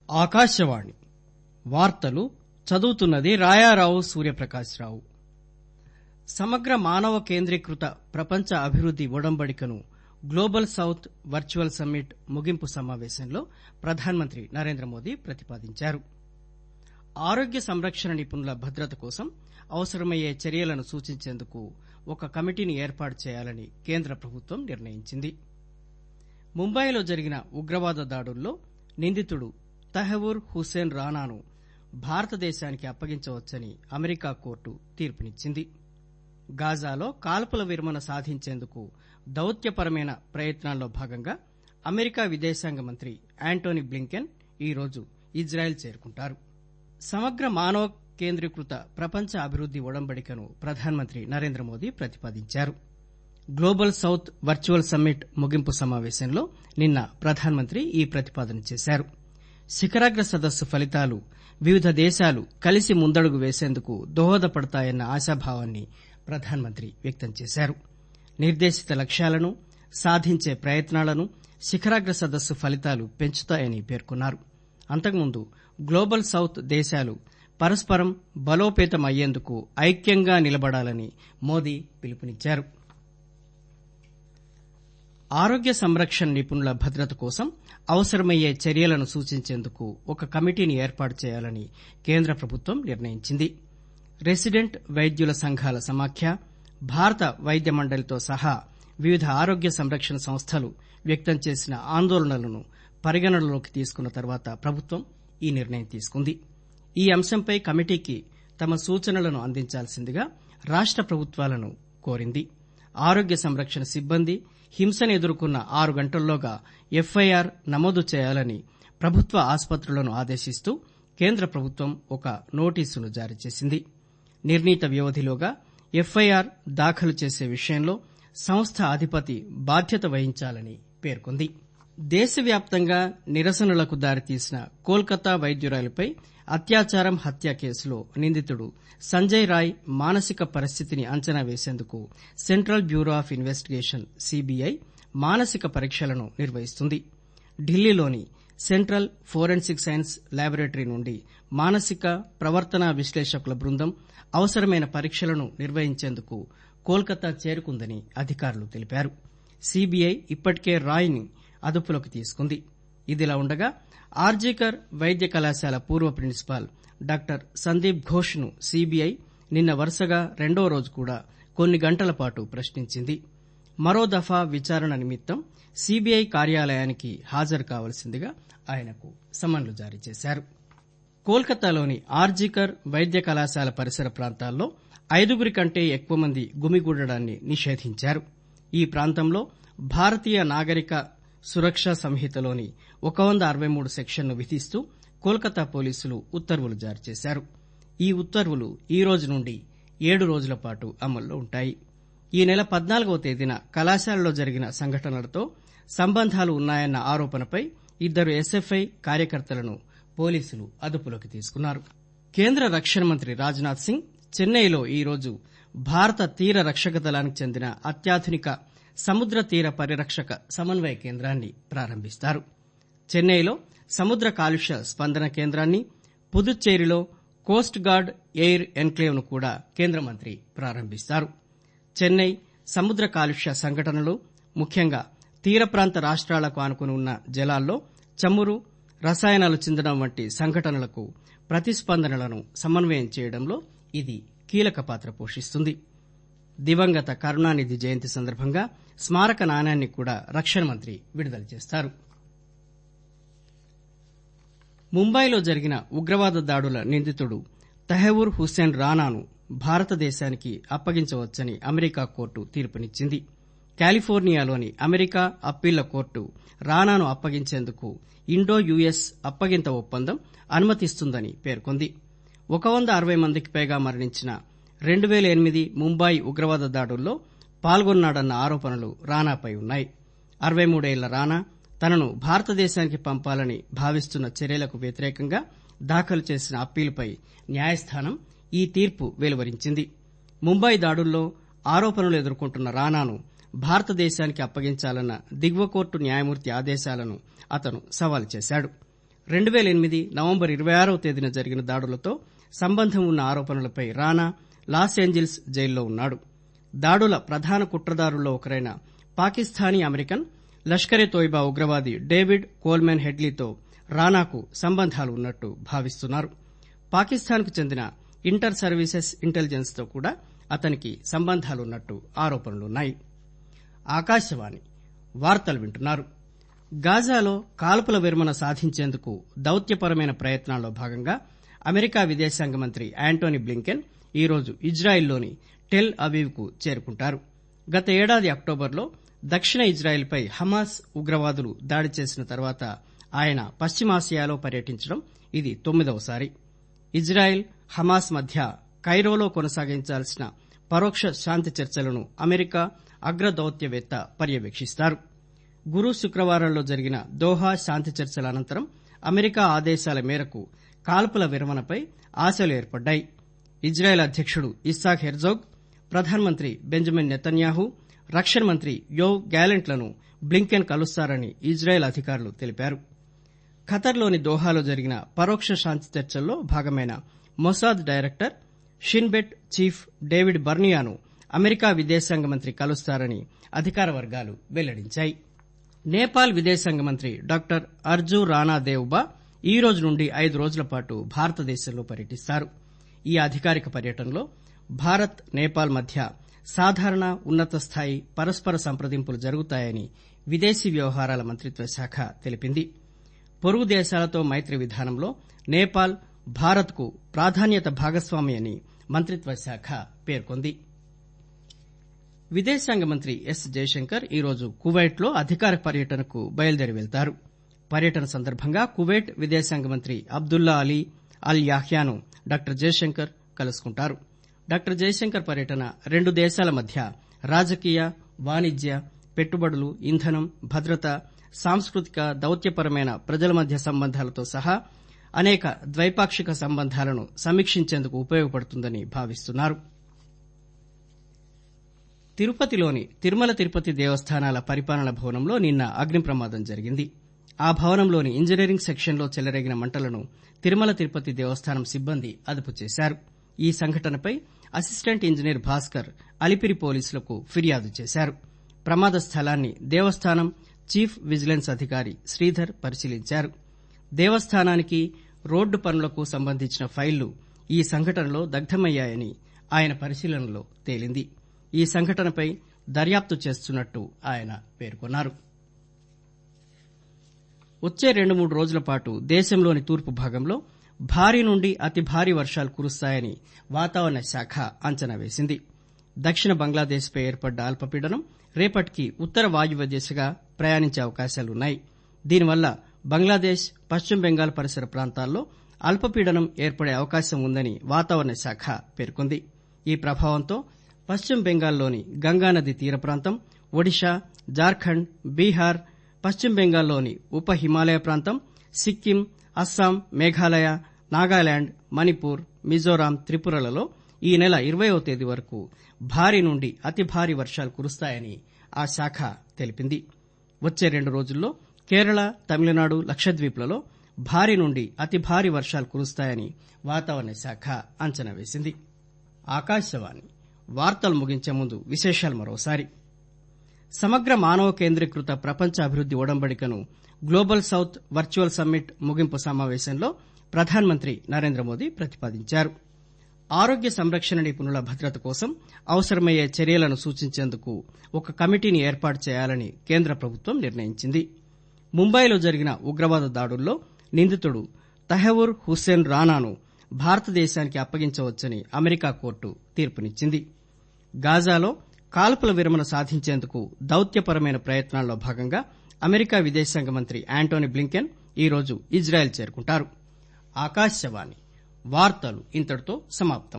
ఆకాశవాణి వార్తలు చదువుతున్నది రాయారావు సూర్యప్రకాశ్రావు సమగ్ర మానవ కేంద్రీకృత ప్రపంచ అభివృద్ది ఒడంబడికను గ్లోబల్ సౌత్ వర్చువల్ సమ్మిట్ ముగింపు సమావేశంలో ప్రధానమంత్రి నరేంద్రమోదీ ప్రతిపాదించారు ఆరోగ్య సంరక్షణ నిపుణుల భద్రత కోసం అవసరమయ్యే చర్యలను సూచించేందుకు ఒక కమిటీని ఏర్పాటు చేయాలని కేంద్ర ప్రభుత్వం నిర్ణయించింది ముంబైలో జరిగిన ఉగ్రవాద దాడుల్లో నిందితుడు తహవూర్ హుస్సేన్ రానాను భారతదేశానికి అప్పగించవచ్చని అమెరికా కోర్టు తీర్పునిచ్చింది గాజాలో కాల్పుల విరమణ సాధించేందుకు దౌత్యపరమైన ప్రయత్నాల్లో భాగంగా అమెరికా విదేశాంగ మంత్రి యాంటోనీ బ్లింకెన్ ఈరోజు ఇజ్రాయెల్ చేరుకుంటారు సమగ్ర మానవ కేంద్రీకృత ప్రపంచ అభివృద్ది ఒడంబడికను ప్రధానమంత్రి నరేంద్రమోదీ ప్రతిపాదించారు గ్లోబల్ సౌత్ వర్చువల్ సమ్మిట్ ముగింపు సమావేశంలో నిన్న ప్రధానమంత్రి ఈ ప్రతిపాదన చేశారు శిఖరాగ్ర సదస్సు ఫలితాలు వివిధ దేశాలు కలిసి ముందడుగు వేసేందుకు దోహదపడతాయన్న ఆశాభావాన్ని ప్రధానమంత్రి వ్యక్తం చేశారు నిర్దేశిత లక్ష్యాలను సాధించే ప్రయత్నాలను శిఖరాగ్ర సదస్సు ఫలితాలు పెంచుతాయని పేర్కొన్నారు అంతకుముందు గ్లోబల్ సౌత్ దేశాలు పరస్పరం బలోపేతం అయ్యేందుకు ఐక్యంగా నిలబడాలని మోదీ పిలుపునిచ్చారు ఆరోగ్య సంరక్షణ నిపుణుల భద్రత కోసం అవసరమయ్యే చర్యలను సూచించేందుకు ఒక కమిటీని ఏర్పాటు చేయాలని కేంద్ర ప్రభుత్వం నిర్ణయించింది రెసిడెంట్ వైద్యుల సంఘాల సమాఖ్య భారత వైద్య మండలితో సహా వివిధ ఆరోగ్య సంరక్షణ సంస్థలు వ్యక్తం చేసిన ఆందోళనలను పరిగణనలోకి తీసుకున్న తర్వాత ప్రభుత్వం ఈ నిర్ణయం తీసుకుంది ఈ అంశంపై కమిటీకి తమ సూచనలను అందించాల్సిందిగా రాష్ట ప్రభుత్వాలను కోరింది ఆరోగ్య సంరక్షణ సిబ్బంది హింసను ఎదుర్కొన్న ఆరు గంటల్లోగా ఎఫ్ఐఆర్ నమోదు చేయాలని ప్రభుత్వ ఆసుపత్రులను ఆదేశిస్తూ కేంద్ర ప్రభుత్వం ఒక నోటీసును జారీ చేసింది నిర్ణీత వ్యవధిలోగా ఎఫ్ఐఆర్ దాఖలు చేసే విషయంలో సంస్థ అధిపతి బాధ్యత వహించాలని పేర్కొంది దేశవ్యాప్తంగా నిరసనలకు దారితీసిన కోల్కతా వైద్యురాలిపై అత్యాచారం హత్య కేసులో నిందితుడు సంజయ్ రాయ్ మానసిక పరిస్థితిని అంచనా వేసేందుకు central bureau of investigation CBI మానసిక పరీక్షలను నిర్వహిస్తుంది ఢిల్లీలోని సెంట్రల్ ఫోరెన్సిక్ సైన్స్ ల్యాబొరేటరీ నుండి మానసిక ప్రవర్తనా విశ్లేషకుల బృందం అవసరమైన పరీక్షలను నిర్వహించేందుకు కోల్కతా చేరుకుందని అధికారులు తెలిపారు సీబీఐ ఇప్పటికే రాయ్ ని అదుపులోకి తీసుకుంది ఇదిలా ఉండగా ఆర్జీకర్ వైద్య కళాశాల పూర్వ ప్రిన్సిపాల్ డాక్టర్ సందీప్ ఘోష్ ను సీబీఐ నిన్న వరుసగా రెండో రోజు కూడా కొన్ని గంటల పాటు ప్రశ్నించింది మరో దఫా విచారణ నిమిత్తం సీబీఐ కార్యాలయానికి హాజరు కావలసిందిగా ఆయనకు సమన్లు జారీ చేశారు కోల్కతాలోని ఆర్జీకర్ వైద్య కళాశాల పరిసర ప్రాంతాల్లో ఐదుగురి కంటే ఎక్కువ మంది గుమిగూడడాన్ని నిషేధించారు ఈ ప్రాంతంలో భారతీయ నాగరిక సురక్షా సంహితలోని ఒక వంద అరవై మూడు సెక్షన్ను విధిస్తూ కోల్కతా పోలీసులు ఉత్తర్వులు జారీ చేశారు ఈ ఉత్తర్వులు ఈ రోజు నుండి ఏడు రోజుల పాటు అమల్లో ఉంటాయి ఈ నెల పద్నాలుగవ తేదీన కళాశాలలో జరిగిన సంఘటనలతో సంబంధాలు ఉన్నాయన్న ఆరోపణపై ఇద్దరు ఎస్ఎఫ్ఐ కార్యకర్తలను పోలీసులు అదుపులోకి తీసుకున్నారు కేంద్ర రక్షణ మంత్రి రాజ్నాథ్ సింగ్ చెన్నైలో ఈరోజు భారత తీర రక్షక దళానికి చెందిన అత్యాధునిక సముద్ర తీర పరిరక్షక సమన్వయ కేంద్రాన్ని ప్రారంభిస్తారు చెన్నైలో సముద్ర కాలుష్య స్పందన కేంద్రాన్ని పుదుచ్చేరిలో కోస్ట్ గార్డ్ ఎయిర్ ఎన్క్లేవ్ ను కూడా కేంద్ర మంత్రి ప్రారంభిస్తారు చెన్నై సముద్ర కాలుష్య సంఘటనలు ముఖ్యంగా తీర ప్రాంత రాష్ట్రాలకు ఆనుకుని ఉన్న జలాల్లో చమురు రసాయనాలు చిందడం వంటి సంఘటనలకు ప్రతిస్పందనలను సమన్వయం చేయడంలో ఇది కీలక పాత్ర పోషిస్తుంది దివంగత కరుణానిధి జయంతి సందర్భంగా స్మారక నాణ్యాన్ని కూడా రక్షణ మంత్రి విడుదల చేస్తారు ముంబైలో జరిగిన ఉగ్రవాద దాడుల నిందితుడు తహవూర్ హుస్సేన్ రానాను భారతదేశానికి అప్పగించవచ్చని అమెరికా కోర్టు తీర్పునిచ్చింది కాలిఫోర్నియాలోని అమెరికా అప్పీళ్ల కోర్టు రానాను అప్పగించేందుకు ఇండో యుఎస్ అప్పగింత ఒప్పందం అనుమతిస్తుందని పేర్కొంది ఒక వంద అరవై మందికి పైగా మరణించిన రెండు పేల ఎనిమిది ముంబాయి ఉగ్రవాద దాడుల్లో పాల్గొన్నాడన్న ఆరోపణలు రానాపై ఉన్నాయి అరవై మూడేళ్ల రానా తనను భారతదేశానికి పంపాలని భావిస్తున్న చర్యలకు వ్యతిరేకంగా దాఖలు చేసిన అప్పీలుపై న్యాయస్థానం ఈ తీర్పు వెలువరించింది ముంబాయి దాడుల్లో ఆరోపణలు ఎదుర్కొంటున్న రానాను భారతదేశానికి అప్పగించాలన్న దిగువ కోర్టు న్యాయమూర్తి ఆదేశాలను అతను సవాలు చేశాడు రెండు పేల ఎనిమిది నవంబర్ ఇరవై ఆరవ తేదీన జరిగిన దాడులతో సంబంధం ఉన్న ఆరోపణలపై రానా లాస్ ఏంజిల్స్ జైల్లో ఉన్నాడు దాడుల ప్రధాన కుట్రదారుల్లో ఒకరైన పాకిస్తానీ అమెరికన్ లష్కరే తోయిబా ఉగ్రవాది డేవిడ్ కోల్మెన్ హెడ్లీతో రానాకు సంబంధాలు ఉన్నట్టు భావిస్తున్నారు పాకిస్తాన్కు చెందిన ఇంటర్ సర్వీసెస్ ఇంటెలిజెన్స్ తో కూడా అతనికి సంబంధాలున్నట్టు ఆరోపణలున్నాయి ఆకాశవాణి వార్తలు వింటున్నారు గాజాలో కాల్పుల విరమణ సాధించేందుకు దౌత్యపరమైన ప్రయత్నాల్లో భాగంగా అమెరికా విదేశాంగ మంత్రి యాంటోనీ బ్లింకెన్ ఈరోజు ఇజ్రాయిల్లోని టెల్ అవీవ్ కు చేరుకుంటారు గత ఏడాది అక్టోబర్లో దక్షిణ ఇజ్రాయిల్పై హమాస్ ఉగ్రవాదులు దాడి చేసిన తర్వాత ఆయన పశ్చిమాసియాలో పర్యటించడం ఇది తొమ్మిదవసారి ఇజ్రాయిల్ హమాస్ మధ్య కైరోలో కొనసాగించాల్సిన పరోక్ష శాంతి చర్చలను అమెరికా అగ్ర దౌత్యవేత్త పర్యవేక్షిస్తారు గురు శుక్రవారాల్లో జరిగిన దోహా శాంతి చర్చల అనంతరం అమెరికా ఆదేశాల మేరకు కాల్పుల విరమణపై ఆశలు ఏర్పడ్డాయి ఇజ్రాయెల్ అధ్యకుడు ఇస్సాక్ హెర్జోగ్ ప్రధానమంత్రి బెంజమిన్ నెతన్యాహు రక్షణ మంత్రి యోవ్ గ్యాలెంట్లను బ్లింకెన్ కలుస్తారని ఇజ్రాయెల్ అధికారులు తెలిపారు ఖతర్లోని దోహాలో జరిగిన పరోక్ష శాంతి చర్చల్లో భాగమైన Mossad director Shin Bet chief David బర్నియాను అమెరికా విదేశాంగ మంత్రి కలుస్తారని అధికార వర్గాలు వెల్లడించాయి నేపాల్ విదేశాంగ మంత్రి డాక్టర్ అర్జూ రానా దేవ్బా ఈ రోజు నుండి ఐదు రోజుల పాటు భారతదేశంలో పర్యటిస్తారు ఈ అధికారిక పర్యటనలో భారత్ నేపాల్ మధ్య సాధారణ ఉన్నత స్థాయి పరస్పర సంప్రదింపులు జరుగుతాయని విదేశీ వ్యవహారాల మంత్రిత్వ శాఖ తెలిపింది పొరుగు దేశాలతో మైత్రి విధానంలో నేపాల్ భారత్ కు ప్రాధాన్యత భాగస్వామి అని మంత్రిత్వ శాఖ పేర్కొంది విదేశాంగ మంత్రి ఎస్ జయశంకర్ ఈరోజు కువైట్ లో అధికార పర్యటనకు బయలుదేరి వెళ్తారు పర్యటన సందర్భంగా కువైట్ విదేశాంగ మంత్రి అబ్దుల్లా అలీ అల్ యాహ్యాను డాక్టర్ జయశంకర్ కలుసుకుంటారు డాక్టర్ జయశంకర్ పర్యటన రెండు దేశాల మధ్య రాజకీయ వాణిజ్య పెట్టుబడులు ఇంధనం భద్రత సాంస్కృతిక దౌత్యపరమైన ప్రజల మధ్య సంబంధాలతో సహా అనేక ద్వైపాక్షిక సంబంధాలను సమీక్షించేందుకు ఉపయోగపడుతుందని భావిస్తున్నారు తిరుపతిలోని తిరుమల తిరుపతి దేవస్థానాల పరిపాలన భవనంలో నిన్న అగ్ని ప్రమాదం జరిగింది ఆ భవనంలోని ఇంజనీరింగ్ సెక్షన్లో చెలరేగిన మంటలను తిరుమల తిరుపతి దేవస్థానం సిబ్బంది అదుపు చేశారు ఈ సంఘటనపై అసిస్టెంట్ ఇంజనీర్ భాస్కర్ అలిపిరి పోలీసులకు ఫిర్యాదు చేశారు ప్రమాద స్థలాన్ని దేవస్థానం చీఫ్ విజిలెన్స్ అధికారి శ్రీధర్ పరిశీలించారు దేవస్థానానికి రోడ్డు పనులకు సంబంధించిన ఫైళ్లు ఈ సంఘటనలో దగ్ధమయ్యాయని ఆయన పరిశీలనలో తేలింది ఈ సంఘటనపై దర్యాప్తు చేస్తున్నట్టు ఆయన పేర్కొన్నారు వచ్చే రెండు మూడు రోజుల పాటు దేశంలోని తూర్పు భాగంలో భారీ నుండి అతి భారీ వర్షాలు కురుస్తాయని వాతావరణ శాఖ అంచనా వేసింది దక్షిణ బంగ్లాదేశ్పై ఏర్పడ్డ అల్పపీడనం రేపటికి ఉత్తర వాయువ్య దిశగా ప్రయాణించే అవకాశాలున్నాయి దీనివల్ల బంగ్లాదేశ్ పశ్చిమ బెంగాల్ పరిసర ప్రాంతాల్లో అల్పపీడనం ఏర్పడే అవకాశం ఉందని వాతావరణ శాఖ పేర్కొంది ఈ ప్రభావంతో పశ్చిమ బెంగాల్లోని గంగానది తీర ప్రాంతం ఒడిషా జార్ఖండ్ బీహార్ పశ్చిమ బెంగాల్లోని ఉప హిమాలయ ప్రాంతం సిక్కిం అస్సాం మేఘాలయ నాగాలాండ్ మణిపూర్ మిజోరాం త్రిపురలలో ఈ నెల ఇరవయో తేదీ వరకు భారీ నుండి అతి భారీ వర్షాలు కురుస్తాయని ఆ శాఖ తెలిపింది వచ్చే రెండు రోజుల్లో కేరళ తమిళనాడు లక్షద్వీప్లలో భారీ నుండి అతి భారీ వర్షాలు కురుస్తాయని వాతావరణ శాఖ అంచనా వేసింది ఆకాశవాణి వార్తలు ముగించే ముందు విశేషాలు మరోసారి సమగ్ర మానవ కేంద్రీకృత ప్రపంచ అభివృద్ది ఒడంబడికను గ్లోబల్ సౌత్ వర్చువల్ సమ్మిట్ ముగింపు సమావేశంలో ప్రధానమంత్రి నరేంద్ర మోదీ ప్రతిపాదించారు ఆరోగ్య సంరక్షణ నిపుణుల భద్రత కోసం అవసరమయ్యే చర్యలను సూచించేందుకు ఒక కమిటీని ఏర్పాటు చేయాలని కేంద్ర ప్రభుత్వం నిర్ణయించింది ముంబైలో జరిగిన ఉగ్రవాద దాడుల్లో నిందితుడు తహవూర్ హుస్సేన్ రానాను భారతదేశానికి అప్పగించవచ్చని అమెరికా కోర్టు తీర్పునిచ్చింది గాజాలో కాల్పుల విరమణ సాధించేందుకు దౌత్యపరమైన ప్రయత్నాల్లో భాగంగా అమెరికా విదేశాంగ మంత్రి యాంటోనీ బ్లింకెన్ ఈరోజు ఇజ్రాయెల్ చేరుకుంటారు ఆకాశవాణి వార్తలు ఇంతటితో సమాప్తం